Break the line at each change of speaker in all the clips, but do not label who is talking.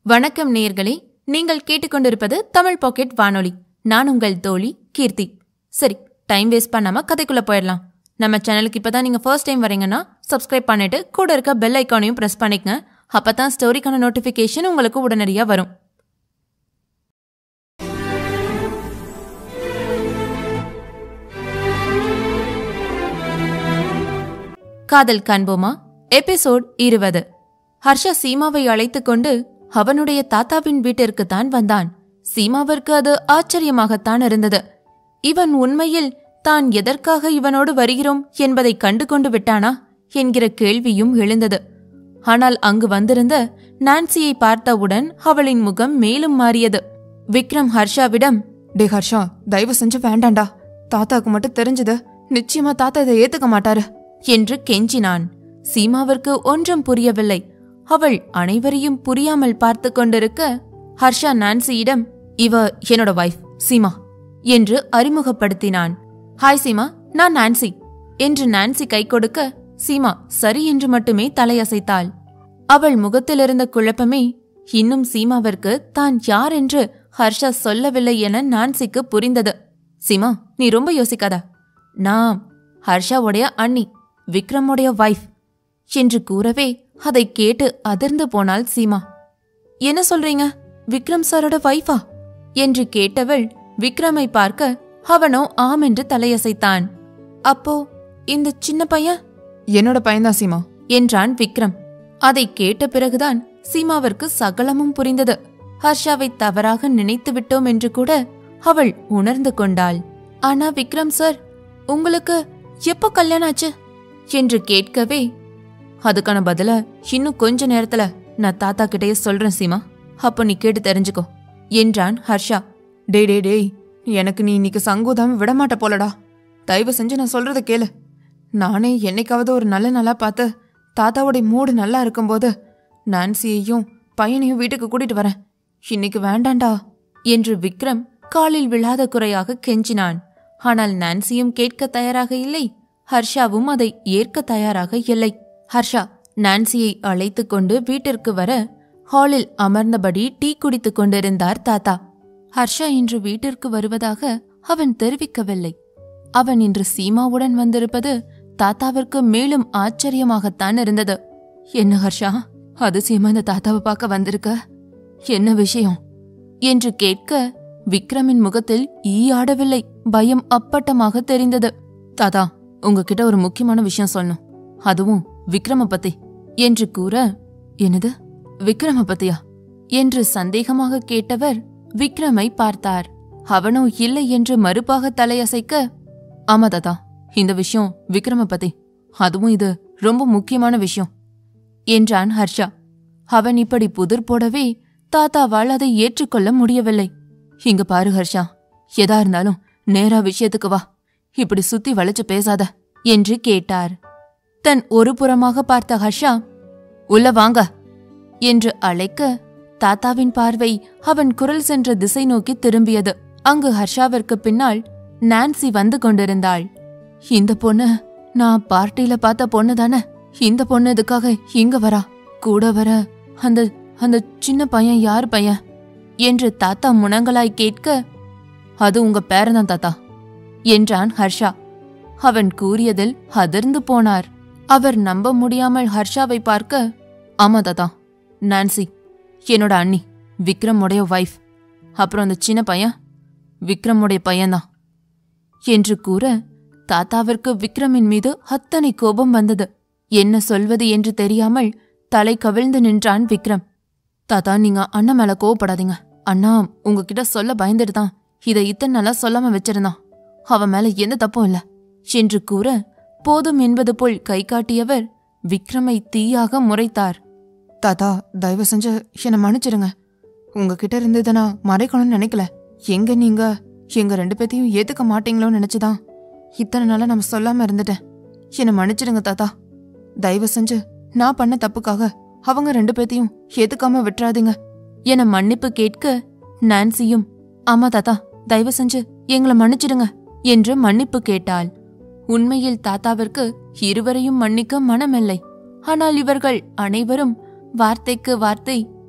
வணக்கம் நேயர்களே நீங்கள் கேட்டுக்கொண்டிருப்பது தமிழ் பாக்கெட் வானொலி நான் உங்கள் தோழி கீர்த்தி சரி டைம் வேஸ்ட் பண்ணாம கதைக்குள்ள போயிடலாம் நம்ம சேனலுக்கு இப்பதான் நீங்க ஃபர்ஸ்ட் டைம் வரீங்கன்னா சப்ஸ்கிரைப் பண்ணிட்டு கூட இருக்க பெல் ஐக்கானையும் பிரஸ் பண்ணிக்கங்க அப்பதான் ஸ்டோரிக்கான நோட்டிபிகேஷன் உங்களுக்கு உடனடியா வரும் காதல் காண்போமா எபிசோட் இருபது ஹர்ஷா சீமாவை அழைத்துக் கொண்டு அவனுடைய தாத்தாவின் வீட்டிற்கு தான் வந்தான் சீமாவிற்கு அது ஆச்சரியமாகத்தான் இருந்தது இவன் உண்மையில் தான் எதற்காக இவனோடு வருகிறோம் என்பதை கண்டு கொண்டு விட்டானா என்கிற கேள்வியும் எழுந்தது ஆனால் அங்கு வந்திருந்த நான்சியை பார்த்தவுடன் அவளின் முகம் மேலும் மாறியது விக்ரம் ஹர்ஷாவிடம்
டே ஹர்ஷா தயவு செஞ்சு வேண்டாண்டா தாத்தாக்கு மட்டும் தெரிஞ்சது நிச்சயமா தாத்தா இதை ஏத்துக்க மாட்டாரு
என்று கெஞ்சினான் சீமாவிற்கு ஒன்றும் புரியவில்லை அவள் அனைவரையும் புரியாமல் பார்த்து கொண்டிருக்க ஹர்ஷா நான்சியிடம் இவ என்னோட வைஃப் சீமா என்று அறிமுகப்படுத்தினான் ஹாய் சீமா நான் நான்சி என்று நான்சி கை கொடுக்க சீமா சரி என்று மட்டுமே தலையசைத்தாள் அவள் முகத்திலிருந்த குழப்பமே இன்னும் சீமாவிற்கு தான் யார் என்று ஹர்ஷா சொல்லவில்லை என நான்சிக்கு புரிந்தது சீமா நீ ரொம்ப யோசிக்காத நான் ஹர்ஷாவுடைய அண்ணி விக்ரமுடைய வைஃப் என்று கூறவே அதை கேட்டு அதிர்ந்து போனாள் சீமா என்ன சொல்றீங்க விக்ரம் சாரோட வைஃபா என்று கேட்டவள் விக்ரமை பார்க்க அவனோ ஆம் என்று தலையசைத்தான் அப்போ இந்த சின்ன பையன்
என்னோட பையன்தான் சீமா
என்றான் விக்ரம் அதை கேட்ட பிறகுதான் சீமாவிற்கு சகலமும் புரிந்தது ஹர்ஷாவை தவறாக நினைத்து விட்டோம் என்று கூட அவள் உணர்ந்து கொண்டாள் ஆனா விக்ரம் சார் உங்களுக்கு எப்போ கல்யாணம் ஆச்சு என்று கேட்கவே அதுக்கான பதில இன்னும் கொஞ்ச நேரத்துல நான் தாத்தா கிட்டயே சொல்றேன் சீமா அப்போ நீ கேட்டு தெரிஞ்சுக்கோ என்றான் ஹர்ஷா
டேய் டேய் டேய் எனக்கு நீ இன்னைக்கு சங்கூதாம விடமாட்ட போலடா தயவு செஞ்சு நான் சொல்றத கேளு நானே என்னைக்காவது ஒரு நல்ல நாளா பார்த்து தாத்தாவோட மூடு நல்லா இருக்கும்போது நான்சியையும் பையனையும் வீட்டுக்கு கூட்டிட்டு வரேன் இன்னைக்கு வேண்டாண்டா
என்று விக்ரம் காலில் விழாத குறையாக கெஞ்சினான் ஆனால் நான்சியும் கேட்க தயாராக இல்லை ஹர்ஷாவும் அதை ஏற்க தயாராக இல்லை ஹர்ஷா நான்சியை அழைத்துக் கொண்டு வீட்டிற்கு வர ஹாலில் அமர்ந்தபடி டீ குடித்துக் கொண்டிருந்தார் தாத்தா ஹர்ஷா இன்று வீட்டிற்கு வருவதாக அவன் தெரிவிக்கவில்லை அவன் இன்று சீமாவுடன் வந்திருப்பது தாத்தாவிற்கு மேலும் ஆச்சரியமாகத்தான் இருந்தது என்ன ஹர்ஷா அதிசயமா இந்த தாத்தாவை பார்க்க வந்திருக்க என்ன விஷயம் என்று கேட்க விக்ரமின் முகத்தில் ஈ ஆடவில்லை பயம் அப்பட்டமாக தெரிந்தது தாத்தா உங்ககிட்ட ஒரு முக்கியமான விஷயம் சொல்லணும் அதுவும் விக்ரம பத்தி என்று கூற என்னது விக்ரம பத்தியா என்று சந்தேகமாக கேட்டவர் விக்ரமை பார்த்தார் அவனோ இல்லை என்று மறுப்பாக தலையசைக்க ஆமா தாத்தா இந்த விஷயம் விக்ரம பத்தி அதுவும் இது ரொம்ப முக்கியமான விஷயம் என்றான் ஹர்ஷா அவன் இப்படி புதிர் போடவே தாத்தாவால் அதை ஏற்றுக்கொள்ள முடியவில்லை இங்க பாரு ஹர்ஷா எதா இருந்தாலும் நேரா விஷயத்துக்கு வா இப்படி சுத்தி வளைச்சு பேசாத என்று கேட்டார் தன் ஒரு புறமாக பார்த்த ஹர்ஷா உள்ள வாங்க என்று அழைக்க தாத்தாவின் பார்வை அவன் குரல் சென்ற திசை நோக்கி திரும்பியது அங்கு ஹர்ஷாவிற்கு பின்னால் நான்சி வந்து கொண்டிருந்தாள் இந்த பொண்ணு நான் பார்ட்டியில பார்த்த பொண்ணு தானே இந்த பொண்ணு இதுக்காக இங்க வரா கூட வர அந்த அந்த சின்ன பையன் யார் பையன் என்று தாத்தா முனங்களாய் கேட்க அது உங்க பேரன்தான் தாத்தா என்றான் ஹர்ஷா அவன் கூறியதில் அதிர்ந்து போனார் அவர் நம்ப முடியாமல் ஹர்ஷாவை பார்க்க ஆமா தாத்தா நான்சி என்னோட அண்ணி விக்ரமுடைய வைஃப் அப்புறம் அந்த சின்ன பையன் விக்ரமுடைய பையன்தான் என்று கூற தாத்தாவிற்கு விக்ரமின் மீது அத்தனை கோபம் வந்தது என்ன சொல்வது என்று தெரியாமல் தலை கவிழ்ந்து நின்றான் விக்ரம் தாத்தா நீங்க அண்ணன் மேல கோவப்படாதீங்க அண்ணா உங்ககிட்ட சொல்ல பயந்துட்டு தான் இதை இத்தனை நாளா சொல்லாம வச்சிருந்தான் அவன் மேல எந்த தப்பும் இல்ல என்று கூற போதும் என்பது போல் கை காட்டியவர் விக்ரமை தீயாக முறைத்தார்
தாத்தா தயவு செஞ்சு என்னை மன்னிச்சிடுங்க உங்ககிட்ட இருந்து இதை நான் மறைக்கணும்னு நினைக்கல எங்க நீங்க எங்க ரெண்டு பேத்தையும் ஏத்துக்க மாட்டீங்களோன்னு நினைச்சுதான் இத்தனை நாளா நம்ம சொல்லாம இருந்துட்டேன் என்னை மன்னிச்சிடுங்க தாத்தா தயவு செஞ்சு நான் பண்ண தப்புக்காக அவங்க ரெண்டு பேத்தையும் ஏத்துக்காம விட்டுறாதீங்க
என மன்னிப்பு கேட்க நான்சியும் ஆமா தாத்தா தயவு செஞ்சு எங்களை மன்னிச்சிடுங்க என்று மன்னிப்பு கேட்டாள் உண்மையில் தாத்தாவிற்கு இருவரையும் மன்னிக்க மனமில்லை ஆனால் இவர்கள் அனைவரும் வார்த்தைக்கு வார்த்தை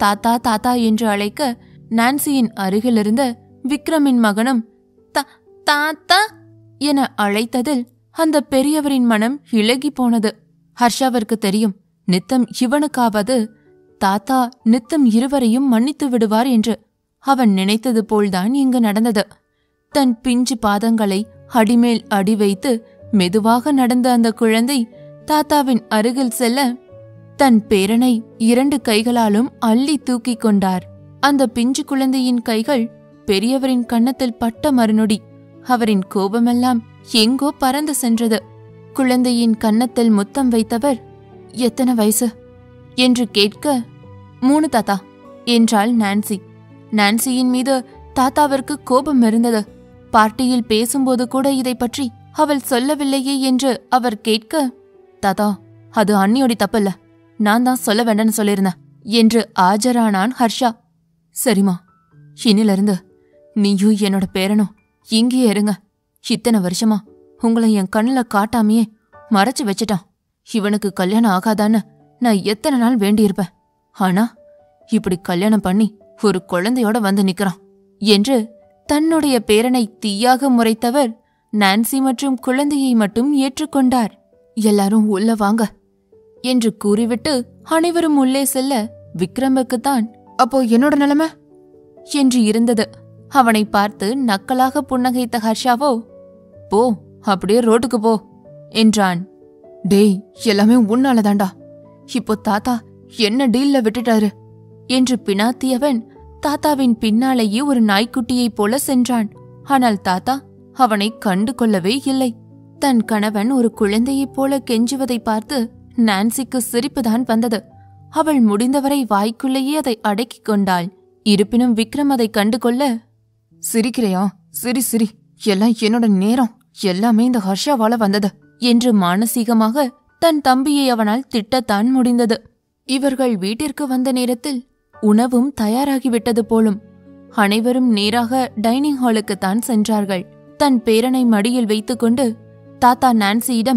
தாத்தா தாத்தா என்று அழைக்க நான்சியின் அருகிலிருந்த விக்ரமின் மகனும் "தா- தாத்தா என அழைத்ததில் அந்த பெரியவரின் மனம் இளகி போனது ஹர்ஷாவிற்கு தெரியும் நித்தம் இவனுக்காவது தாத்தா நித்தம் இருவரையும் மன்னித்து விடுவார் என்று அவன் நினைத்தது போல்தான் இங்கு நடந்தது தன் பிஞ்சு பாதங்களை அடிமேல் அடி வைத்து மெதுவாக நடந்த அந்த குழந்தை தாத்தாவின் அருகில் செல்ல தன் பேரனை இரண்டு கைகளாலும் அள்ளி தூக்கிக் கொண்டார் அந்த பிஞ்சு குழந்தையின் கைகள் பெரியவரின் கன்னத்தில் பட்ட மறுநொடி அவரின் கோபமெல்லாம் எங்கோ பறந்து சென்றது குழந்தையின் கன்னத்தில் முத்தம் வைத்தவர் எத்தனை வயசு என்று கேட்க மூணு தாத்தா என்றாள் நான்சி நான்சியின் மீது தாத்தாவிற்கு கோபம் இருந்தது பார்ட்டியில் பேசும்போது கூட இதை பற்றி அவள் சொல்லவில்லையே என்று அவர் கேட்க தாத்தா அது அண்ணியோடி தப்பில்ல நான் தான் சொல்ல வேண்டாம்னு சொல்லியிருந்தேன் என்று ஆஜரானான் ஹர்ஷா சரிம்மா இனிலிருந்து நீயும் என்னோட பேரனும் இங்கேயே இருங்க இத்தனை வருஷமா உங்களை என் கண்ணுல காட்டாமையே மறைச்சு வச்சிட்டான் இவனுக்கு கல்யாணம் ஆகாதான்னு நான் எத்தனை நாள் வேண்டியிருப்பேன் ஆனா இப்படி கல்யாணம் பண்ணி ஒரு குழந்தையோட வந்து நிக்கிறான் என்று தன்னுடைய பேரனை தீயாக முறைத்தவர் நான்சி மற்றும் குழந்தையை மட்டும் ஏற்றுக்கொண்டார் எல்லாரும் உள்ள வாங்க என்று கூறிவிட்டு அனைவரும் உள்ளே செல்ல விக்ரமுக்குத்தான்
அப்போ என்னோட நிலைமை
என்று இருந்தது அவனை பார்த்து நக்கலாக புன்னகைத்த ஹர்ஷாவோ போ அப்படியே ரோட்டுக்கு போ என்றான்
டேய் எல்லாமே உன்னால தாண்டா
இப்போ தாத்தா என்ன டீல்ல விட்டுட்டாரு என்று பினாத்தியவன் தாத்தாவின் பின்னாலேயே ஒரு நாய்க்குட்டியைப் போல சென்றான் ஆனால் தாத்தா அவனை கண்டு கொள்ளவே இல்லை தன் கணவன் ஒரு குழந்தையைப் போல கெஞ்சுவதை பார்த்து நான்சிக்கு சிரிப்புதான் வந்தது அவள் முடிந்தவரை வாய்க்குள்ளேயே அதை அடக்கிக் கொண்டாள் இருப்பினும் விக்ரம் அதை கண்டு கொள்ள
சிரிக்கிறையா சிரி சிரி எல்லாம் என்னோட நேரம் எல்லாமே இந்த ஹர்ஷாவால வந்தது
என்று மானசீகமாக தன் தம்பியை அவனால் திட்டத்தான் முடிந்தது இவர்கள் வீட்டிற்கு வந்த நேரத்தில் உணவும் தயாராகிவிட்டது போலும் அனைவரும் நேராக டைனிங் ஹாலுக்குத்தான் சென்றார்கள் தன் பேரனை மடியில் வைத்துக்கொண்டு தாத்தா நான்சியிடம்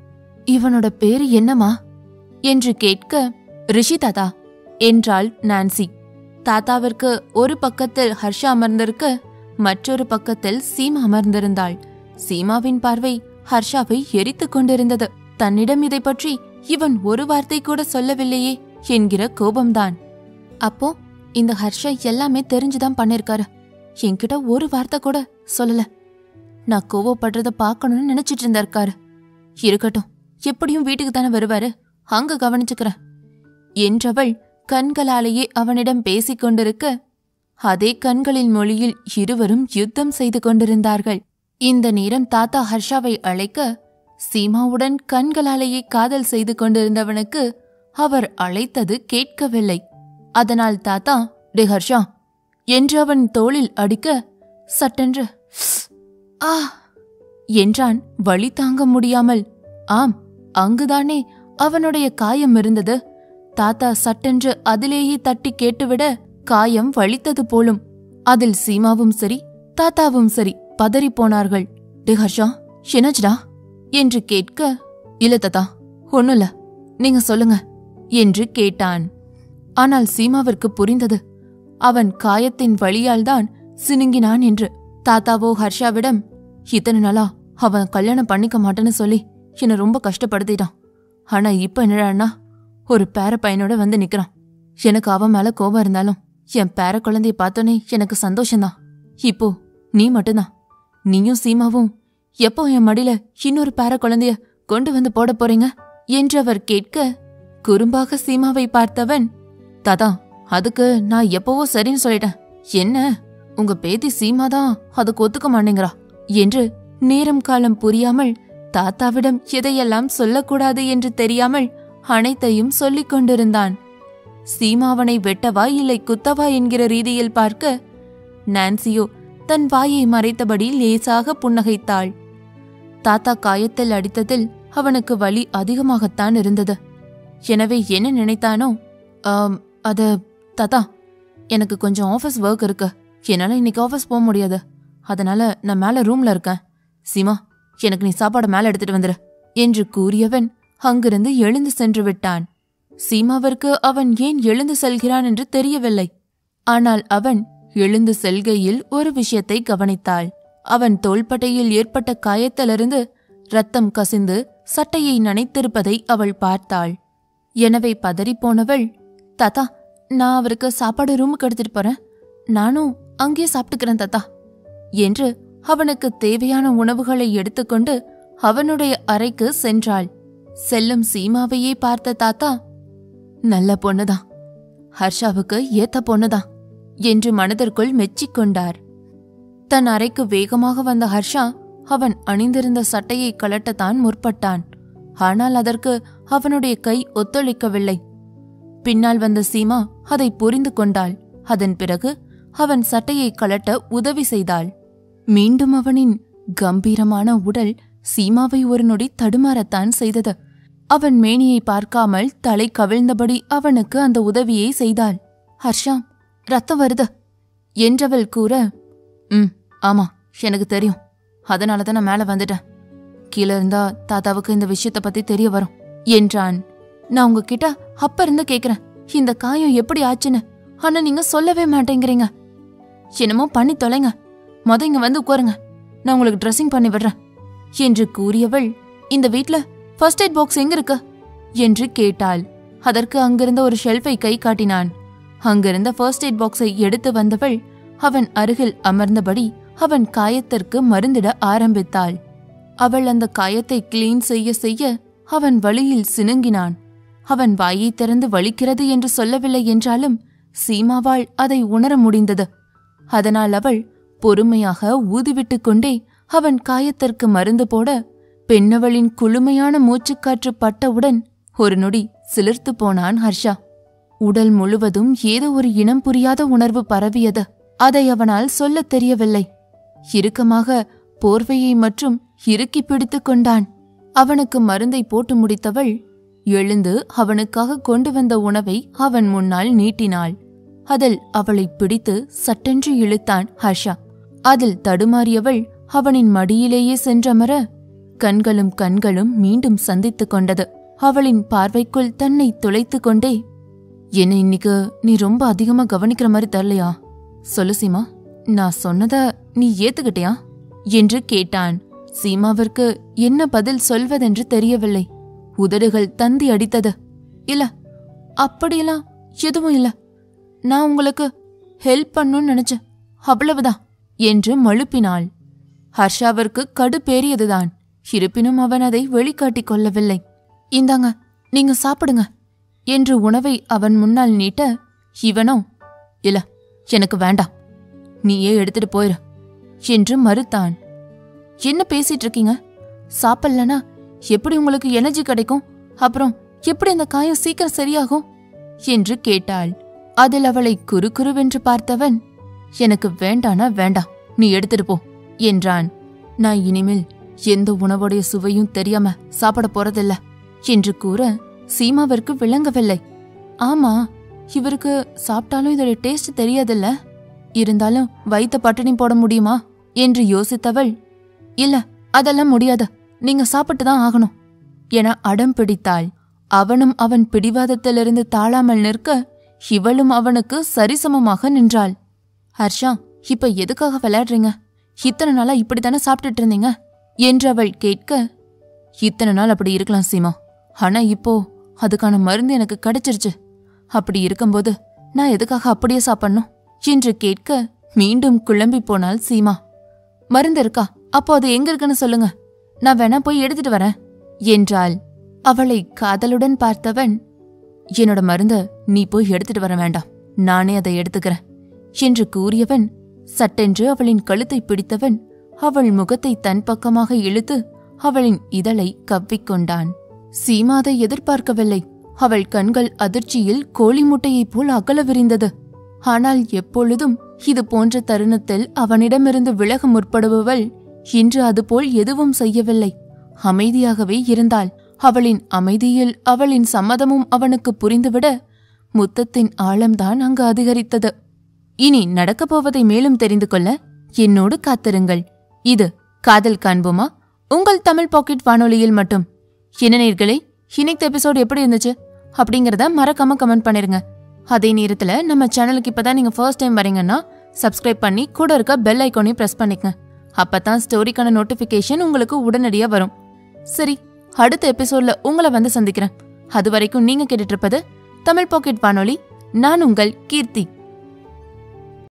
இவனோட பேரு என்னமா என்று கேட்க ரிஷி தாத்தா என்றாள் நான்சி தாத்தாவிற்கு ஒரு பக்கத்தில் ஹர்ஷா அமர்ந்திருக்க மற்றொரு பக்கத்தில் சீமா அமர்ந்திருந்தாள் சீமாவின் பார்வை ஹர்ஷாவை எரித்துக் கொண்டிருந்தது தன்னிடம் இதை பற்றி இவன் ஒரு வார்த்தை கூட சொல்லவில்லையே என்கிற கோபம்தான் அப்போ இந்த ஹர்ஷா எல்லாமே தெரிஞ்சுதான் பண்ணிருக்காரு என்கிட்ட ஒரு வார்த்தை கூட சொல்லல நான் கோவப்படுறத பார்க்கணும்னு நினைச்சிட்டு இருந்திருக்காரு இருக்கட்டும் எப்படியும் வீட்டுக்கு தானே வருவாரு அங்க கவனிச்சுக்கிறேன் என்றவள் கண்களாலேயே அவனிடம் பேசிக் கொண்டிருக்க அதே கண்களின் மொழியில் இருவரும் யுத்தம் செய்து கொண்டிருந்தார்கள் இந்த நேரம் தாத்தா ஹர்ஷாவை அழைக்க சீமாவுடன் கண்களாலேயே காதல் செய்து கொண்டிருந்தவனுக்கு அவர் அழைத்தது கேட்கவில்லை அதனால் தாத்தா டே ஹர்ஷா என்று அவன் தோளில் அடிக்க சட்டென்று ஆ என்றான் வழி தாங்க முடியாமல் ஆம் அங்குதானே அவனுடைய காயம் இருந்தது தாத்தா சட்டென்று அதிலேயே தட்டி கேட்டுவிட காயம் வலித்தது போலும் அதில் சீமாவும் சரி தாத்தாவும் சரி பதறிப் போனார்கள் டே ஹர்ஷா என்னாச்சுடா என்று கேட்க இல்ல தாத்தா ஒண்ணுல நீங்க சொல்லுங்க என்று கேட்டான் ஆனால் சீமாவிற்கு புரிந்தது அவன் காயத்தின் வழியால்தான் சினுங்கினான் என்று தாத்தாவோ ஹர்ஷாவிடம் இத்தனை நாளா அவன் கல்யாணம் பண்ணிக்க மாட்டேன்னு சொல்லி என்னை ரொம்ப கஷ்டப்படுத்திட்டான் ஆனா இப்ப என்னடான்னா ஒரு பேர பையனோட வந்து நிக்கிறான் எனக்கு அவன் மேல கோபம் இருந்தாலும் என் பேர குழந்தைய பார்த்தோன்னே எனக்கு சந்தோஷம்தான் இப்போ நீ மட்டும்தான் நீயும் சீமாவும் எப்போ என் மடியில இன்னொரு பேர குழந்தைய கொண்டு வந்து போட போறீங்க என்று அவர் கேட்க குறும்பாக சீமாவை பார்த்தவன் தாத்தா அதுக்கு நான் எப்பவோ சரின்னு சொல்லிட்டேன் என்ன உங்க பேத்தி சீமா தான் அதுக்கு ஒத்துக்க மாட்டேங்கிறா என்று நேரம் காலம் புரியாமல் தாத்தாவிடம் எதையெல்லாம் சொல்லக்கூடாது என்று தெரியாமல் அனைத்தையும் சொல்லிக் கொண்டிருந்தான் சீமாவனை வெட்டவா இல்லை குத்தவா என்கிற ரீதியில் பார்க்க நான்சியோ தன் வாயை மறைத்தபடி லேசாக புன்னகைத்தாள் தாத்தா காயத்தில் அடித்ததில் அவனுக்கு வலி அதிகமாகத்தான் இருந்தது எனவே என்ன நினைத்தானோ "ஆம், அது தாத்தா எனக்கு கொஞ்சம் ஆஃபீஸ் ஒர்க் இருக்கு என்னால இன்னைக்கு ஆஃபீஸ் போக முடியாது அதனால நான் மேல ரூம்ல இருக்கேன் சீமா எனக்கு நீ சாப்பாடு மேல எடுத்துட்டு வந்துரு என்று கூறியவன் அங்கிருந்து எழுந்து சென்று விட்டான் சீமாவிற்கு அவன் ஏன் எழுந்து செல்கிறான் என்று தெரியவில்லை ஆனால் அவன் எழுந்து செல்கையில் ஒரு விஷயத்தை கவனித்தாள் அவன் தோள்பட்டையில் ஏற்பட்ட காயத்திலிருந்து ரத்தம் கசிந்து சட்டையை நனைத்திருப்பதை அவள் பார்த்தாள் எனவே பதறிப்போனவள் தாத்தா நான் அவருக்கு சாப்பாடு ரூமுக்கு எடுத்துட்டு போறேன் நானும் அங்கேயே சாப்பிட்டுக்கிறேன் தாத்தா என்று அவனுக்கு தேவையான உணவுகளை எடுத்துக்கொண்டு அவனுடைய அறைக்கு சென்றாள் செல்லும் சீமாவையே பார்த்த தாத்தா நல்ல பொண்ணுதான் ஹர்ஷாவுக்கு ஏத்த பொண்ணுதான் என்று மனதிற்குள் மெச்சிக்கொண்டார் தன் அறைக்கு வேகமாக வந்த ஹர்ஷா அவன் அணிந்திருந்த சட்டையை கலட்டத்தான் முற்பட்டான் ஆனால் அதற்கு அவனுடைய கை ஒத்துழைக்கவில்லை பின்னால் வந்த சீமா அதை புரிந்து கொண்டாள் அதன் பிறகு அவன் சட்டையை கலட்ட உதவி செய்தாள் மீண்டும் அவனின் கம்பீரமான உடல் சீமாவை ஒரு நொடி தடுமாறத்தான் செய்தது அவன் மேனியை பார்க்காமல் தலை கவிழ்ந்தபடி அவனுக்கு அந்த உதவியை செய்தாள் ஹர்ஷா ரத்தம் வருது என்றவள் கூற ம் ஆமா எனக்கு தெரியும் அதனால தான் நான் மேல வந்துட்டேன் கீழே இருந்தா தாத்தாவுக்கு இந்த விஷயத்த பத்தி தெரிய வரும் என்றான் நான் உங்ககிட்ட அப்ப இருந்து கேக்குறேன் இந்த காயம் எப்படி ஆச்சுன்னு ஆனா நீங்க சொல்லவே மாட்டேங்கிறீங்க என்னமோ பண்ணி தொலைங்க மொத இங்க வந்து உட்காருங்க நான் உங்களுக்கு ட்ரெஸ்ஸிங் பண்ணி விடுறேன் என்று கூறியவள் இந்த வீட்ல ஃபர்ஸ்ட் எய்ட் பாக்ஸ் எங்க இருக்கு என்று கேட்டாள் அதற்கு அங்கிருந்த ஒரு ஷெல்ஃபை கை காட்டினான் அங்கிருந்த ஃபர்ஸ்ட் எய்ட் பாக்ஸை எடுத்து வந்தவள் அவன் அருகில் அமர்ந்தபடி அவன் காயத்திற்கு மருந்திட ஆரம்பித்தாள் அவள் அந்த காயத்தை கிளீன் செய்ய செய்ய அவன் வழியில் சினுங்கினான் அவன் வாயை திறந்து வலிக்கிறது என்று சொல்லவில்லை என்றாலும் சீமாவாள் அதை உணர முடிந்தது அதனால் அவள் பொறுமையாக ஊதிவிட்டுக் கொண்டே அவன் காயத்திற்கு மருந்து போட பெண்ணவளின் குளுமையான மூச்சுக்காற்று பட்டவுடன் ஒரு நொடி சிலிர்த்து போனான் ஹர்ஷா உடல் முழுவதும் ஏதோ ஒரு இனம் புரியாத உணர்வு பரவியது அதை அவனால் சொல்லத் தெரியவில்லை இறுக்கமாக போர்வையை மற்றும் இறுக்கி பிடித்துக் கொண்டான் அவனுக்கு மருந்தை போட்டு முடித்தவள் எழுந்து அவனுக்காக கொண்டு வந்த உணவை அவன் முன்னால் நீட்டினாள் அதில் அவளை பிடித்து சட்டென்று இழுத்தான் ஹர்ஷா அதில் தடுமாறியவள் அவனின் மடியிலேயே சென்றமர கண்களும் கண்களும் மீண்டும் சந்தித்துக் கொண்டது அவளின் பார்வைக்குள் தன்னை துளைத்துக் கொண்டே என்ன இன்னைக்கு நீ ரொம்ப அதிகமா கவனிக்கிற மாதிரி தரலையா சொல்லு சீமா நான் சொன்னத நீ ஏத்துக்கிட்டியா என்று கேட்டான் சீமாவிற்கு என்ன பதில் சொல்வதென்று தெரியவில்லை உதடுகள் தந்தி அடித்தது இல்ல அப்படியெல்லாம் எதுவும் இல்ல நான் உங்களுக்கு ஹெல்ப் பண்ணணும்னு நினைச்சேன் அவ்வளவுதான் என்று மழுப்பினாள் ஹர்ஷாவிற்கு கடுப்பேறியதுதான் இருப்பினும் அவன் அதை வெளிக்காட்டிக் கொள்ளவில்லை இந்தாங்க நீங்க சாப்பிடுங்க என்று உணவை அவன் முன்னால் நீட்ட இவனோ இல்ல எனக்கு வேண்டாம் நீயே எடுத்துட்டு போயிரு என்று மறுத்தான் என்ன பேசிட்டு இருக்கீங்க சாப்பிடலனா எப்படி உங்களுக்கு எனர்ஜி கிடைக்கும் அப்புறம் எப்படி அந்த காயம் சீக்கிரம் சரியாகும் என்று கேட்டாள் அதில் அவளை குறுகுருவென்று பார்த்தவன் எனக்கு வேண்டானா வேண்டாம் நீ எடுத்துட்டு போ என்றான் நான் இனிமேல் எந்த உணவுடைய சுவையும் தெரியாம சாப்பிட போறதில்ல என்று கூற சீமாவிற்கு விளங்கவில்லை ஆமா இவருக்கு சாப்பிட்டாலும் இதோட டேஸ்ட் தெரியாதுல்ல இருந்தாலும் வயித்த பட்டினி போட முடியுமா என்று யோசித்தவள் இல்ல அதெல்லாம் முடியாது நீங்க சாப்பிட்டு தான் ஆகணும் என அடம் பிடித்தாள் அவனும் அவன் பிடிவாதத்திலிருந்து தாழாமல் நிற்க இவளும் அவனுக்கு சரிசமமாக நின்றாள் ஹர்ஷா இப்ப எதுக்காக விளையாடுறீங்க இத்தனை நாளா இப்படித்தானே சாப்பிட்டுட்டு இருந்தீங்க என்று அவள் கேட்க இத்தனை நாள் அப்படி இருக்கலாம் சீமா ஆனா இப்போ அதுக்கான மருந்து எனக்கு கிடைச்சிருச்சு அப்படி இருக்கும்போது நான் எதுக்காக அப்படியே சாப்பிடணும் என்று கேட்க மீண்டும் குழம்பி போனாள் சீமா மருந்து இருக்கா அப்போ அது எங்க இருக்குன்னு சொல்லுங்க நான் வேணா போய் எடுத்துட்டு வரேன் என்றாள் அவளை காதலுடன் பார்த்தவன் என்னோட மருந்த நீ போய் எடுத்துட்டு வர வேண்டாம் நானே அதை எடுத்துக்கிறேன் என்று கூறியவன் சட்டென்று அவளின் கழுத்தை பிடித்தவன் அவள் முகத்தை தன் பக்கமாக இழுத்து அவளின் இதழை கவ்விக்கொண்டான் சீமா அதை எதிர்பார்க்கவில்லை அவள் கண்கள் அதிர்ச்சியில் கோழி முட்டையைப் போல் அகல விரிந்தது ஆனால் எப்பொழுதும் இது போன்ற தருணத்தில் அவனிடமிருந்து விலக முற்படுபவள் இன்று அதுபோல் எதுவும் செய்யவில்லை அமைதியாகவே இருந்தாள் அவளின் அமைதியில் அவளின் சம்மதமும் அவனுக்கு புரிந்துவிட முத்தத்தின் ஆழம்தான் அங்கு அதிகரித்தது இனி நடக்கப் போவதை மேலும் தெரிந்து கொள்ள என்னோடு காத்திருங்கள் இது காதல் காண்போமா உங்கள் தமிழ் பாக்கெட் வானொலியில் மட்டும் என்ன நேர்களே இன்னைக்கு எபிசோட் எப்படி இருந்துச்சு அப்படிங்கறத மறக்காம கமெண்ட் பண்ணிருங்க அதே நேரத்துல நம்ம சேனலுக்கு இப்பதான் நீங்க ஃபர்ஸ்ட் டைம் வரீங்கன்னா சப்ஸ்கிரைப் பண்ணி கூட இருக்க பெல் ஐக்கானையும் பிரஸ் பண்ணிக்கங்க அப்பதான் ஸ்டோரிக்கான நோட்டிபிகேஷன் உங்களுக்கு உடனடியா வரும் சரி அடுத்த எபிசோட்ல உங்களை வந்து சந்திக்கிறேன் அது வரைக்கும் நீங்க கேட்டுட்டு இருப்பது தமிழ் பாக்கெட் வானொலி நான் உங்கள் கீர்த்தி